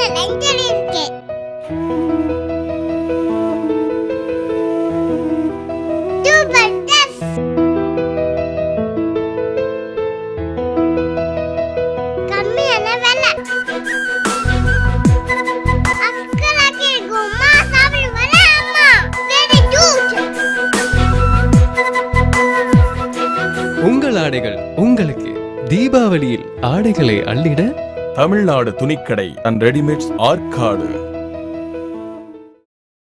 லஞ்சம் இருக்கு ஜபர்தஸ்த் கம்மியான விலை அக்கலாக்கி கும்மா சாப்பிடு வர அம்மா வெரி குட் உங்கள் ஆடைகள் உங்களுக்கு தீபாவளியில் ஆடைகளை அள்ளிட தமிழ்நாடு துணிக்கடை அண்ட் ரெடிமேட்ஸ் ஆற்காடு